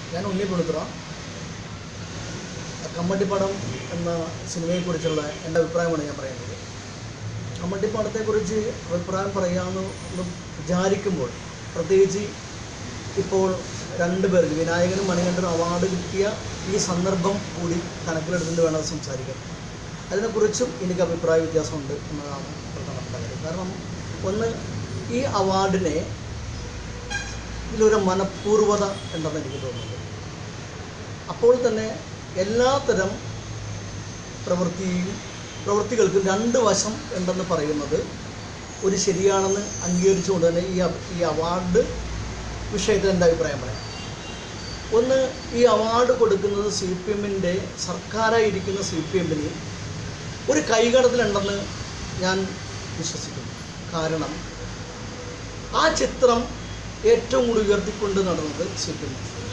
ഞാൻ ഉണ്ണി പുളുത്തുറ കമ്മട്ടിപ്പടം എന്ന സിനിമയെക്കുറിച്ചുള്ള എൻ്റെ അഭിപ്രായമാണ് ഞാൻ പറയുന്നത് കമ്മട്ടിപ്പടത്തെക്കുറിച്ച് അഭിപ്രായം പറയാമെന്ന് വിചാരിക്കുമ്പോൾ പ്രത്യേകിച്ച് ഇപ്പോൾ രണ്ട് പേർക്ക് വിനായകനും മണികണ്ഠനും അവാർഡ് കിട്ടിയ ഈ സന്ദർഭം കൂടി കണക്കിലെടുത്തുകൊണ്ട് വേണം അത് സംസാരിക്കാൻ അതിനെക്കുറിച്ചും എനിക്ക് അഭിപ്രായ വ്യത്യാസമുണ്ട് എന്നതാണ് പ്രധാനപ്പെട്ട കാര്യം കാരണം ഒന്ന് ഈ അവാർഡിനെ ഇതിലൊരു മനഃപൂർവ്വത ഉണ്ടെന്ന് എനിക്ക് തോന്നുന്നുണ്ട് അപ്പോൾ തന്നെ എല്ലാത്തരം പ്രവൃത്തിയും പ്രവൃത്തികൾക്കും രണ്ട് വശം ഉണ്ടെന്ന് പറയുന്നത് ഒരു ശരിയാണെന്ന് അംഗീകരിച്ചുകൊണ്ട് തന്നെ ഈ അ- ഈ അവാർഡ് വിഷയത്തിൽ എൻ്റെ അഭിപ്രായം പറയാം ഒന്ന് ഈ അവാർഡ് കൊടുക്കുന്നത് സി പി എമ്മിൻ്റെ സർക്കാരായിരിക്കുന്ന സി പി എമ്മിന് ഒരു കൈകടത്തിലുണ്ടെന്ന് ഞാൻ വിശ്വസിക്കുന്നു കാരണം ആ ചിത്രം ഏറ്റവും കൂടുതൽ ഉയർത്തിക്കൊണ്ട് നടന്നത് സി പി എം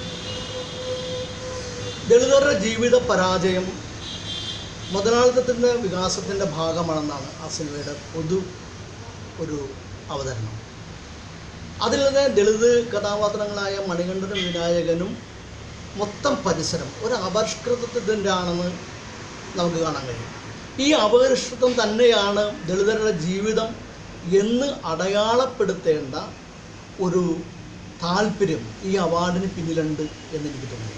ദളിതരുടെ ജീവിത പരാജയം മുതലാളിത്തത്തിൻ്റെ വികാസത്തിൻ്റെ ഭാഗമാണെന്നാണ് ആ സിനിമയുടെ പൊതു ഒരു അവതരണം അതിൽ തന്നെ ദളിത് കഥാപാത്രങ്ങളായ മണികണ്ഠനും വിനായകനും മൊത്തം പരിസരം ഒരു അപരിഷ്കൃതത്തിൻ്റെ ആണെന്ന് നമുക്ക് കാണാൻ കഴിയും ഈ അപരിഷ്കൃതം തന്നെയാണ് ദളിതരുടെ ജീവിതം എന്ന് അടയാളപ്പെടുത്തേണ്ട ഒരു താല്പര്യം ഈ അവാർഡിന് പിന്നിലുണ്ട് എന്ന് എനിക്ക് തോന്നുന്നു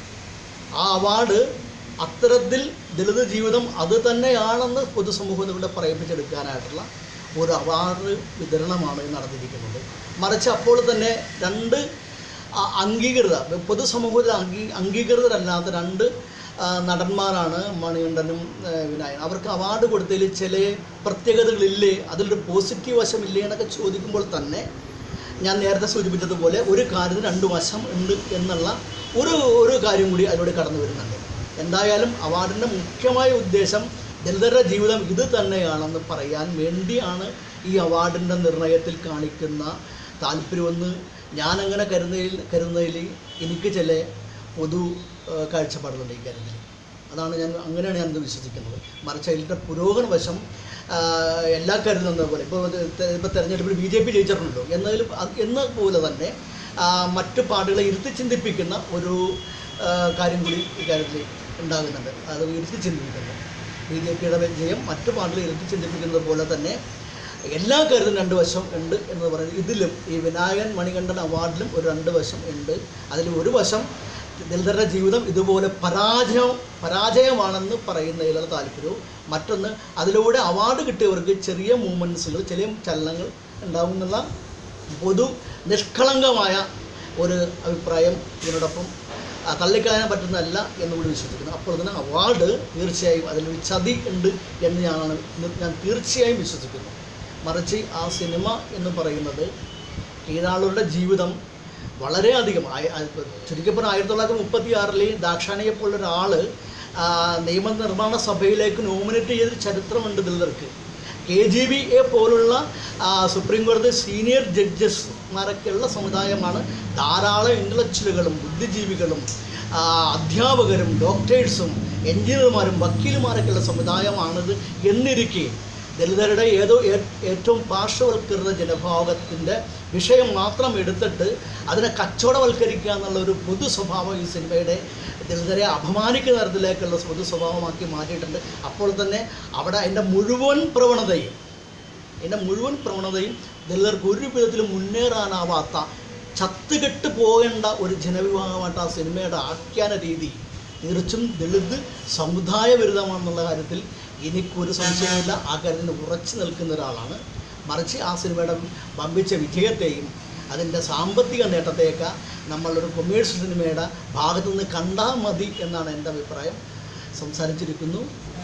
ആ അവാർഡ് അത്തരത്തിൽ ദളിത് ജീവിതം അത് തന്നെയാണെന്ന് പൊതുസമൂഹത്തിലൂടെ പറയിപ്പിച്ചെടുക്കാനായിട്ടുള്ള ഒരു അവാർഡ് വിതരണമാണ് നടന്നിരിക്കുന്നത് മറിച്ച് അപ്പോൾ തന്നെ രണ്ട് അ- അംഗീകൃത പൊതുസമൂഹത്തിൽ അംഗീ അംഗീകൃതരല്ലാത്ത രണ്ട് ആ, നടന്മാരാണ് മണികണ്ഠനും ആ, വിനായകനും അവർക്ക് അവാർഡ് കൊടുത്തതിൽ ചില പ്രത്യേകതകളില്ലേ അതിലൊരു പോസിറ്റീവ് വശമില്ലേ എന്നൊക്കെ ചോദിക്കുമ്പോൾ തന്നെ ഞാൻ നേരത്തെ സൂചിപ്പിച്ചതുപോലെ ഒരു കാര്യത്തിന് രണ്ട് വശം ഉണ്ട് എന്നുള്ള ഒരു ഒരു കാര്യം കൂടി അതിലൂടെ കടന്നു വരുന്നുണ്ട് എന്തായാലും അവാർഡിൻ്റെ മുഖ്യമായ ഉദ്ദേശം ദളിതരുടെ ജീവിതം ഇത് തന്നെയാണെന്ന് പറയാൻ വേണ്ടിയാണ് ഈ അവാർഡിൻ്റെ നിർണയത്തിൽ കാണിക്കുന്ന താല്പര്യമെന്ന് ഞാനങ്ങനെ കരുതുന്നതിൽ കരുതുന്നതിൽ എനിക്ക് ചില പൊതു ആ, കാഴ്ചപ്പാടുകളുണ്ട് ഈ കാര്യത്തിൽ അതാണ് ഞാൻ അങ്ങനെയാണ് ഞാനത് വിശ്വസിക്കുന്നത് മറിച്ച് അതിൻ്റെ പുരോഗമന വശം ആ, എല്ലാ കരുതുന്നത് പോലെ ഇപ്പോൾ ഇപ്പോൾ തെരഞ്ഞെടുപ്പിൽ ബി ജെ പി ജയിച്ചിട്ടുണ്ടല്ലോ എന്നതിൽ അത് എന്ന പോലെ തന്നെ ആ, മറ്റു പാർട്ടികളെ ഇരുത്തി ചിന്തിപ്പിക്കുന്ന ഒരു ആ, കാര്യം കൂടി ഇക്കാര്യത്തിൽ ഉണ്ടാകുന്നുണ്ട് അത് ഇരുത്തി ചിന്തിപ്പിക്കുന്നു ബി ജെ പിയുടെ വിജയം മറ്റു പാർട്ടികളെ ഇരുത്തി ചിന്തിപ്പിക്കുന്നത് പോലെ തന്നെ എല്ലാ കാര്യത്തിനും രണ്ട് വശം ഉണ്ട് എന്ന് പറയുന്നത് ഇതിലും ഈ വിനായകൻ മണികണ്ഠൻ അവാർഡിലും ഒരു രണ്ട് വശം ഉണ്ട് അതിൽ ഒരു വശം ദളിതരുടെ ജീവിതം ഇതുപോലെ പരാജയം പരാജയമാണെന്ന് പറയുന്നതിലുള്ള താല്പര്യവും മറ്റൊന്ന് അതിലൂടെ അവാർഡ് കിട്ടിയവർക്ക് ചെറിയ മൂമെൻറ്റ്സുകൾ ചെറിയ ചലനങ്ങൾ ഉണ്ടാകുന്നുള്ള പൊതു നിഷ്കളങ്കമായ ഒരു അഭിപ്രായം ഇതിനോടൊപ്പം ആ, തള്ളിക്കളയാൻ പറ്റുന്നതല്ല എന്നുകൂടി വിശ്വസിക്കുന്നു അപ്പോൾ തന്നെ അവാർഡ് തീർച്ചയായും അതിലൊരു ചതി ഉണ്ട് എന്ന് ഞാനാണ് ഞാൻ തീർച്ചയായും വിശ്വസിക്കുന്നു മറിച്ച് ആ സിനിമ എന്ന് പറയുന്നത് ഈനാളുടെ ജീവിതം വളരെയധികം ആയ- ആ, ഇപ്പൊ ചുരുക്കി പറഞ്ഞാൽ ആയിരത്തി തൊള്ളായിരത്തി മുപ്പത്തി ആറിൽ ദാക്ഷാണിയെ പോലുള്ള ഒരാൾ നിയമനിർമ്മാണ സഭയിലേക്ക് നോമിനേറ്റ് ചെയ്ത ചരിത്രമുണ്ട് ദളിതർക്ക് കെ ജി ബി എ പോലുള്ള ആ, സുപ്രീം കോടതി സീനിയർ ജഡ്ജസ്മാരൊക്കെയുള്ള സമുദായമാണ് ധാരാളം ഇൻ്റലക്ച്വലുകളും ബുദ്ധിജീവികളും ആ, അധ്യാപകരും ഡോക്ടേഴ്സും എഞ്ചിനീയർമാരും വക്കീലുമാരൊക്കെയുള്ള സമുദായമാണിത് എന്നിരിക്കെ ദളിതരുടെ ഏതോ ഏ- ഏറ്റവും പാർശ്വവൽക്കൃത ജനഭാഗത്തിൻ്റെ വിഷയം മാത്രം എടുത്തിട്ട് അതിനെ കച്ചവടവൽക്കരിക്കുക എന്നുള്ള ഒരു പൊതു സ്വഭാവം ഈ സിനിമയുടെ ദളിതരെ അപമാനിക്കുന്ന തരത്തിലേക്കുള്ള പൊതു സ്വഭാവമാക്കി മാറ്റിയിട്ടുണ്ട് അപ്പോൾ തന്നെ അവിടെ അതിൻ്റെ മുഴുവൻ പ്രവണതയും അതിൻ്റെ മുഴുവൻ പ്രവണതയും ദളിതർക്ക് ഒരു വിധത്തിലും മുന്നേറാനാവാത്ത ചത്തുകെട്ട് പോകേണ്ട ഒരു ജനവിഭാഗമായിട്ട് ആ സിനിമയുടെ ആഖ്യാന രീതി തീർച്ചും ദളിത് സമുദായ വിരുദ്ധമാണെന്നുള്ള കാര്യത്തിൽ എനിക്കൊരു സംശയമില്ല ആ കാര്യത്തിൽ ഉറച്ചു നിൽക്കുന്ന ഒരാളാണ് മറിച്ച് ആ സിനിമയുടെ വമ്പിച്ച വിജയത്തെയും അതിൻ്റെ സാമ്പത്തിക നേട്ടത്തെയൊക്കെ നമ്മളൊരു കൊമേഴ്സ്യൽ സിനിമയുടെ ഭാഗത്തുനിന്ന് കണ്ടാൽ മതി എന്നാണ് എൻ്റെ അഭിപ്രായം സംസാരിച്ചിരിക്കുന്നു